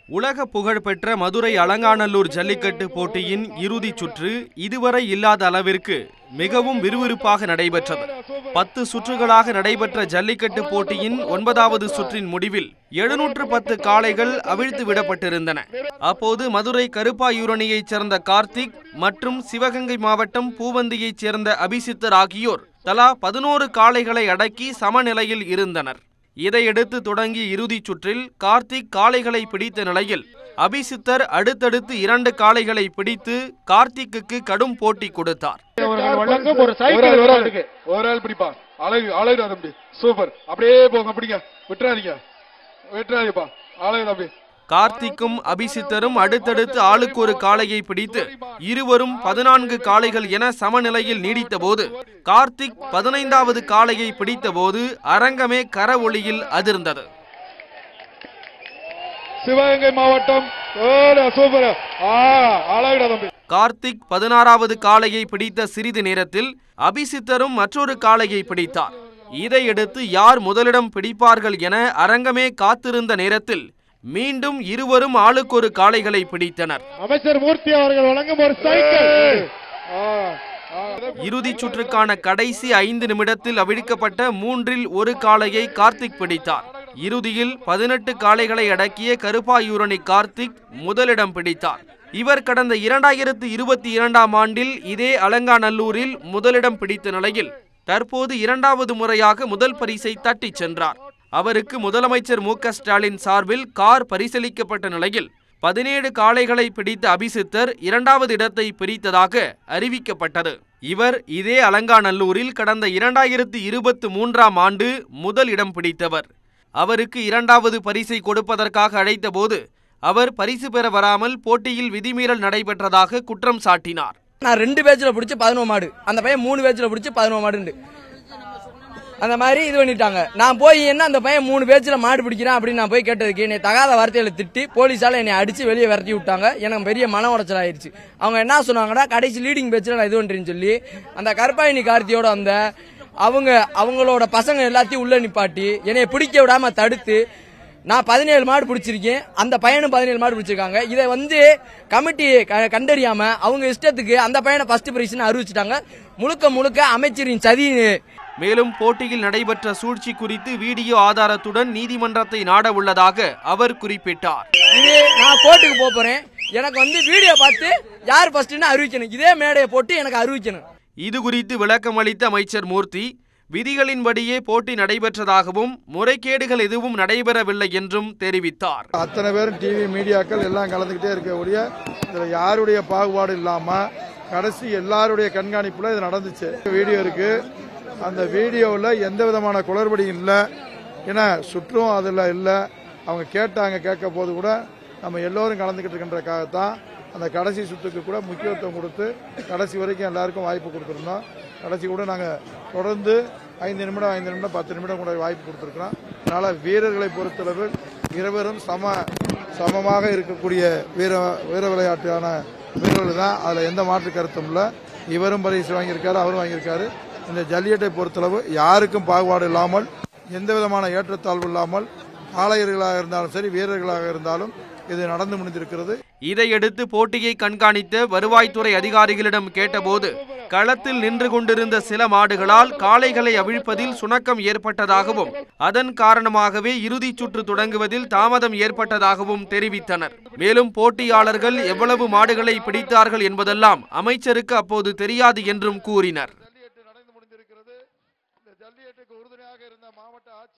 உலக புகழ்பெற்ற மதுரை அலங்காநல்லூர் ஜல்லிக்கட்டு போட்டியின் இறுதிச் சுற்று இதுவரை இல்லாத அளவிற்கு மிகவும் விறுவிறுப்பாக நடைபெற்றது பத்து சுற்றுகளாக நடைபெற்ற ஜல்லிக்கட்டு போட்டியின் ஒன்பதாவது சுற்றின் முடிவில் எழுநூற்று பத்து காளைகள் அவிழ்த்து விடப்பட்டிருந்தன அப்போது மதுரை கருப்பாயூரணியைச் சேர்ந்த கார்த்திக் மற்றும் சிவகங்கை மாவட்டம் பூவந்தியைச் சேர்ந்த அபிசித்தர் ஆகியோர் தலா பதினோரு காளைகளை அடக்கி சமநிலையில் இருந்தனர் இதையடுத்து தொடங்கிய இறுதிச் சுற்றில் கார்த்திக் காளைகளை பிடித்த நிலையில் அபிசித்தர் அடுத்தடுத்து இரண்டு காளைகளை பிடித்து கார்த்திக்குக்கு கடும் போட்டி கொடுத்தார் அவர்கள் வழங்கும் ஒரு ஒரு சைக்கிள் ஆள், ஒரு ஆள். விளையாட்டுக்கு ஒரு ஆள் பிடிப்பா அழகு அழகு தம்பி சூப்பர் அப்படியே போங்க பிடிங்க விட்டுறாதீங்க விட்டுறாதீப்பா அழகு தம்பி கார்த்திக்கும் அபிசித்தரும் அடுத்தடுத்து ஆளுக்கு ஒரு காளையை பிடித்து இருவரும் பதினான்கு காளைகள் என சமநிலையில் நீடித்தபோது கார்த்திக் பதினைந்தாவது காளையை பிடித்தபோது அரங்கமே கரவொளியில் அதிர்ந்தது சிவகங்கை மாவட்டம் ஓட, சூப்பர் ஆ அழகுடா தம்பி கார்த்திக் பதினாறாவது காளையை பிடித்த சிறிது நேரத்தில் அபிசித்தரும் மற்றொரு காளையை பிடித்தார் இதையடுத்து யார் முதலிடம் பிடிப்பார்கள் என அரங்கமே காத்திருந்த நேரத்தில் மீண்டும் இருவரும் ஆளுக்கொரு காளைகளை பிடித்தனர் அமைச்சர் மூர்த்தி அவர்கள் வழங்கும் ஒரு சைக்கிள் ஆ, ஆ. இறுதிச் சுற்றுக்கான கடைசி ஐந்து நிமிடத்தில் அவிழ்க்கப்பட்ட மூன்றில் ஒரு காளையை கார்த்திக் பிடித்தார் இறுதியில் பதினெட்டு காளைகளை அடக்கிய கருப்பாயூரணி கார்த்திக் முதலிடம் பிடித்தார் இவர் கடந்த இரண்டாயிரத்து இருபத்தி இரண்டாம் ஆண்டில் இதே அலங்காநல்லூரில் முதலிடம் பிடித்த நிலையில் தற்போது இரண்டாவது முறையாக முதல் பரிசை தட்டிச் சென்றார் அவருக்கு முதலமைச்சர் மு க ஸ்டாலின் சார்பில் கார் பரிசீலிக்கப்பட்ட நிலையில் பதினேழு காளைகளை பிடித்த அபிசித்தர் இரண்டாவது இடத்தை பிரித்ததாக அறிவிக்கப்பட்டது இவர் இதே அலங்காநல்லூரில் கடந்த இரண்டாயிரத்து இருபத்து மூன்றாம் ஆண்டு முதல் இடம் பிடித்தவர் அவருக்கு இரண்டாவது பரிசை கொடுப்பதற்காக அழைத்தபோது அவர் பரிசு பெற வராமல் போட்டியில் விதிமீறல் நடைபெற்றதாக குற்றம் சாட்டினார் நான் ரெண்டு பேஜ்ல பிடிச்சி பதினோரு மாடு அந்த பையன் மூணு பேஜ்ல பிடிச்சி பதினோரு மாடுண்டு அந்த மாதிரி இது பண்ணிட்டாங்க நான் போய் என்ன அந்த பையன் மூணு பேஜ்ல மாடு பிடிக்கிறான் அப்படின்னு நான் போய் கேட்டதுக்கு என்னை தகாத வார்த்தையில திட்டி போலீஸால என்னை அடிச்சு வெளியே விரட்டி விட்டாங்க எனக்கு பெரிய மன உடைச்சல் ஆயிருச்சு அவங்க என்ன சொன்னாங்கன்னா கடைசி லீடிங் பேஜ்ல நான் இது பண்றேன்னு சொல்லி அந்த கருப்பாயினி கார்த்தியோட அந்த அவங்க அவங்களோட பசங்க எல்லாத்தையும் உள்ள நிப்பாட்டி என்னைய பிடிக்க விடாம தடுத்து நான் பதினேழு மாடு பிடிச்சிருக்கேன் அந்த பையனும் பதினேழு மாடு பிடிச்சிருக்காங்க இதை வந்து கமிட்டி க- கண்டறியாம அவங்க இஷ்டத்துக்கு அந்த பையனை ஃபர்ஸ்ட் பிரைஸ்னு அறிவிச்சிட்டாங்க முழுக்க முழுக்க அமைச்சரின் சதி மேலும் போட்டியில் நடைபெற்ற சூழ்ச்சி குறித்து வீடியோ ஆதாரத்துடன் நீதிமன்றத்தை நாட உள்ளதாக அவர் குறிப்பிட்டார் இது நான் கோர்ட்டுக்கு போக போறேன் எனக்கு வந்து வீடியோ பார்த்து யார் ஃபர்ஸ்ட்னு அறிவிக்கணும் இதே மேடையை போட்டு எனக்கு அறிவிக்கணும் இது குறித்து விளக்கமளித்த அமைச்சர் மூர்த்தி விதிகளின்படியே போட்டி நடைபெற்றதாகவும் முறைகேடுகள் எதுவும் நடைபெறவில்லை என்றும் தெரிவித்தார் அத்தனை பேரும் டிவி மீடியாக்கள் எல்லாம் கலந்துக்கிட்டே இருக்கக்கூடிய இதில் யாருடைய பாகுபாடு இல்லாமல் கடைசி எல்லாருடைய கண்காணிப்பில் இது நடந்துச்சு வீடியோ இருக்கு அந்த வீடியோவில் எந்த விதமான குளறுபடியும் இல்லை ஏன்னா சுற்றும் அதில் இல்லை அவங்க கேட்டாங்க கேட்க போது கூட நம்ம எல்லோரும் கலந்துக்கிட்டு இருக்கின்றக்காகத்தான் அந்த கடைசி சுற்றுக்கு கூட முக்கியத்துவம் கொடுத்து கடைசி வரைக்கும் எல்லாருக்கும் வாய்ப்பு கொடுத்துருந்தோம் கடைசி கூட நாங்கள் தொடர்ந்து ஐந்து நிமிடம் ஐந்து நிமிடம் பத்து நிமிடம் கூட வாய்ப்பு கொடுத்துருக்குறோம் அதனால் வீரர்களை பொறுத்தளவு இருவரும் சம சமமாக இருக்கக்கூடிய வீர வீர விளையாட்டான வீரர்கள் தான் அதில் எந்த மாற்று கருத்தும் இல்லை இவரும் பரிசு வாங்கியிருக்காரு அவரும் வாங்கியிருக்காரு இந்த ஜல்லிக்கட்டை பொறுத்தளவு யாருக்கும் பாகுபாடு இல்லாமல் எந்த விதமான ஏற்றத்தாழ்வு இல்லாமல் காளையர்களாக இருந்தாலும் சரி வீரர்களாக இருந்தாலும் இது நடந்து முடிந்திருக்கிறது இதையடுத்து போட்டியை கண்காணித்த வருவாய்த்துறை அதிகாரிகளிடம் கேட்டபோது களத்தில் நின்று கொண்டிருந்த சில மாடுகளால் காளைகளை அவிழ்ப்பதில் சுணக்கம் ஏற்பட்டதாகவும் அதன் காரணமாகவே இறுதிச் சுற்று தொடங்குவதில் தாமதம் ஏற்பட்டதாகவும் தெரிவித்தனர் மேலும் போட்டியாளர்கள் எவ்வளவு மாடுகளை பிடித்தார்கள் என்பதெல்லாம் அமைச்சருக்கு அப்போது தெரியாது என்றும் கூறினர் ஜல்லிக்கட்டு நடந்து முடிந்திருக்கிறது இந்த ஜல்லிக்கட்டுக்கு உறுதுணையாக இருந்த மாவட்ட ஆட்சியர்